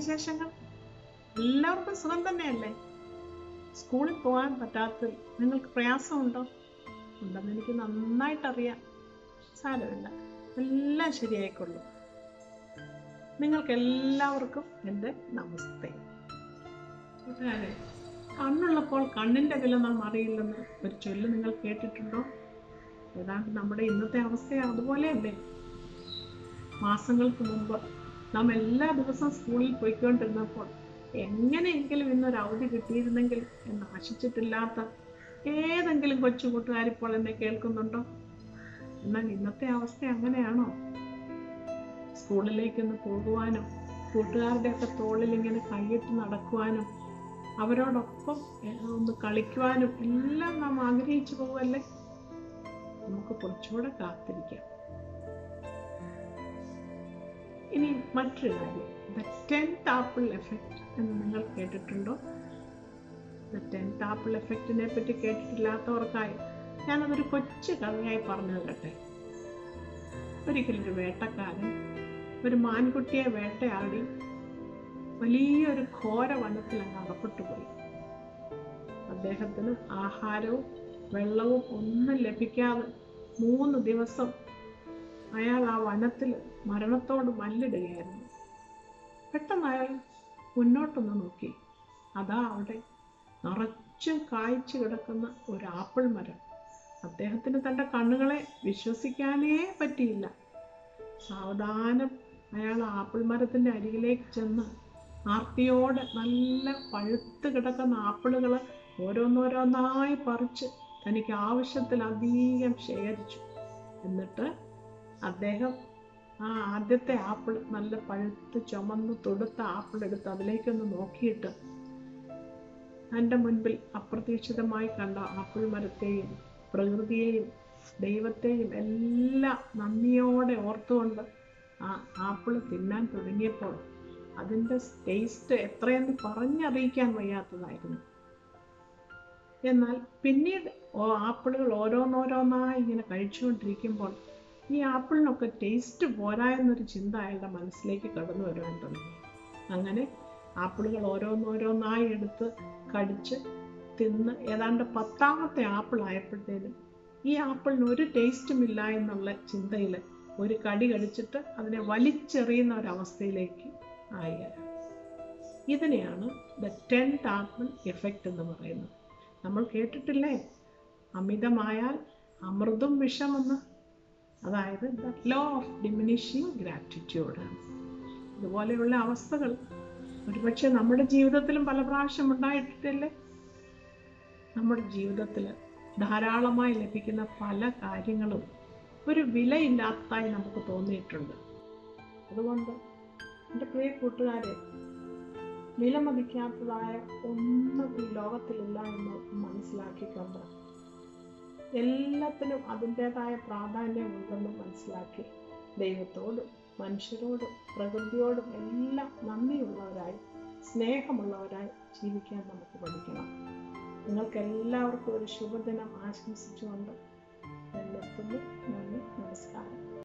വിശേഷങ്ങൾ എല്ലാവർക്കും സുഖം തന്നെയല്ലേ സ്കൂളിൽ പോകാൻ പറ്റാത്തതിൽ നിങ്ങൾക്ക് പ്രയാസമുണ്ടോ ഉണ്ടെന്ന് എനിക്ക് നന്നായിട്ടറിയാം സാരമില്ല എല്ലാം ശരിയായിക്കൊള്ളും നിങ്ങൾക്ക് എല്ലാവർക്കും എൻ്റെ നമസ്തേ കൂട്ടുകാരെ കണ്ണുള്ളപ്പോൾ കണ്ണിൻ്റെ വില നാം അറിയില്ലെന്ന് ഒരു ചൊല്ല് നിങ്ങൾ കേട്ടിട്ടുണ്ടോ ഏതാണ്ട് നമ്മുടെ ഇന്നത്തെ അവസ്ഥ അതുപോലെയല്ലേ മാസങ്ങൾക്ക് മുമ്പ് നാം എല്ലാ ദിവസവും സ്കൂളിൽ പോയിക്കൊണ്ടിരുന്നപ്പോൾ എങ്ങനെയെങ്കിലും ഇന്നൊരു അവധി കിട്ടിയിരുന്നെങ്കിൽ എന്ന് ആശിച്ചിട്ടില്ലാത്ത ഏതെങ്കിലും കൊച്ചു കൂട്ടുകാരിപ്പോൾ എന്നെ കേൾക്കുന്നുണ്ടോ എന്നാൽ ഇന്നത്തെ അവസ്ഥ അങ്ങനെയാണോ സ്കൂളിലേക്കൊന്ന് പോകുവാനും കൂട്ടുകാരുടെയൊക്കെ തോളിൽ ഇങ്ങനെ കൈയിട്ട് നടക്കുവാനും അവരോടൊപ്പം എ- ഒന്ന് കളിക്കുവാനും എല്ലാം നാം ആഗ്രഹിച്ചു പോവല്ലേ നമുക്ക് കുറച്ചുകൂടെ കാത്തിരിക്കാം ഇനി മറ്റൊരു കാര്യം ദ ടെൻത്ത് ആപ്പിൾ എഫക്റ്റ് എന്ന് നിങ്ങൾ കേട്ടിട്ടുണ്ടോ ദ ടെൻത്ത് ആപ്പിൾ എഫക്റ്റിനെ പറ്റി കേട്ടിട്ടില്ലാത്തവർക്കായി ഞാനതൊരു കൊച്ചു കഥയായി പറഞ്ഞു തരട്ടെ ഒരിക്കലൊരു വേട്ടക്കാരൻ ഒരു മാൻകുട്ടിയെ വേട്ടയാടി വലിയൊരു ഘോര വനത്തിൽ അങ്ങ് അകപ്പെട്ടു പോയി അദ്ദേഹത്തിന് ആഹാരവും വെള്ളവും ഒന്നും ലഭിക്കാതെ മൂന്ന് ദിവസം അയാൾ ആ വനത്തിൽ മരണത്തോട് മല്ലിടുകയായിരുന്നു പെട്ടെന്ന് അയാൾ മുന്നോട്ടൊന്ന് നോക്കി അതാ അവിടെ നിറച്ചും കായ്ച്ചു കിടക്കുന്ന ഒരു ആപ്പിൾ മരം അദ്ദേഹത്തിന് തൻ്റെ കണ്ണുകളെ വിശ്വസിക്കാനേ പറ്റിയില്ല സാവധാനം അയാൾ ആപ്പിൾ മരത്തിൻ്റെ അരികിലേക്ക് ചെന്ന് ആർത്തിയോടെ നല്ല പഴുത്ത് കിടക്കുന്ന ആപ്പിളുകൾ ഓരോന്നോരോന്നായി പറിച്ച് തനിക്ക് ആവശ്യത്തിലധികം ശേഖരിച്ചു എന്നിട്ട് അദ്ദേഹം ആ ആദ്യത്തെ ആപ്പിൾ നല്ല പഴുത്ത് ചുമന്ന് തൊടുത്ത ആപ്പിൾ എടുത്ത് അതിലേക്കൊന്ന് നോക്കിയിട്ട് തൻ്റെ മുൻപിൽ അപ്രതീക്ഷിതമായി കണ്ട ആപ്പിൾ മരത്തെയും പ്രകൃതിയെയും ദൈവത്തെയും എല്ലാം നന്ദിയോടെ ഓർത്തുകൊണ്ട് ആ ആപ്പിൾ തിന്നാൻ തുടങ്ങിയപ്പോൾ അതിൻ്റെ ടേസ്റ്റ് എത്രയെന്ന് പറഞ്ഞറിയിക്കാൻ വയ്യാത്തതായിരുന്നു എന്നാൽ പിന്നീട് ഓ- ആപ്പിളുകൾ ഓരോന്നോരോന്നായി ഇങ്ങനെ കഴിച്ചുകൊണ്ടിരിക്കുമ്പോൾ ഈ ആപ്പിളിനൊക്കെ ടേസ്റ്റ് പോരാ എന്നൊരു ചിന്ത അയാളുടെ മനസ്സിലേക്ക് കടന്നു വരുവാൻ തുടങ്ങി അങ്ങനെ ആപ്പിളുകൾ ഓരോന്നോരോന്നായി എടുത്ത് കടിച്ച് തിന്ന് ഏതാണ്ട് പത്താമത്തെ ആപ്പിൾ ആയപ്പോഴത്തേനും ഈ ആപ്പിളിന് ഒരു ടേസ്റ്റും ഇല്ല എന്നുള്ള ചിന്തയിൽ ഒരു കടി കടിച്ചിട്ട് അതിനെ വലിച്ചെറിയുന്ന ഒരവസ്ഥയിലേക്ക് ആയി അയാൾ. ഇതിനെയാണ് ദ ടെൻത്ത് ആപ്പിൾ എഫക്റ്റ് എന്ന് പറയുന്നത് നമ്മൾ കേട്ടിട്ടില്ലേ അമിതമായാൽ അമൃതും വിഷമെന്ന് അതായത് the law of diminishing gratitude ഇതുപോലെയുള്ള അവസ്ഥകൾ ഒരുപക്ഷെ നമ്മുടെ ജീവിതത്തിലും പല പ്രാവശ്യം ഉണ്ടായിട്ടില്ലേ നമ്മുടെ ജീവിതത്തിൽ ധാരാളമായി ലഭിക്കുന്ന പല കാര്യങ്ങളും ഒരു വിലയില്ലാത്തതായി നമുക്ക് തോന്നിയിട്ടുണ്ട് അതുകൊണ്ട് എൻ്റെ പ്രിയ കൂട്ടുകാരെ വിലമതിക്കാത്തതായ ഒന്നും ഈ ലോകത്തിലില്ല എന്ന് മനസ്സിലാക്കിക്കൊണ്ട് എല്ലാത്തിനും അതിൻ്റെതായ പ്രാധാന്യം ഉണ്ടെന്ന് മനസ്സിലാക്കി ദൈവത്തോടും മനുഷ്യരോടും പ്രകൃതിയോടും എല്ലാം നന്ദിയുള്ളവരായി സ്നേഹമുള്ളവരായി ജീവിക്കാൻ നമുക്ക് പഠിക്കണം നിങ്ങൾക്ക് എല്ലാവർക്കും ഒരു ശുഭദിനം ആശംസിച്ചുകൊണ്ട് ഞാൻ നിർത്തുന്നു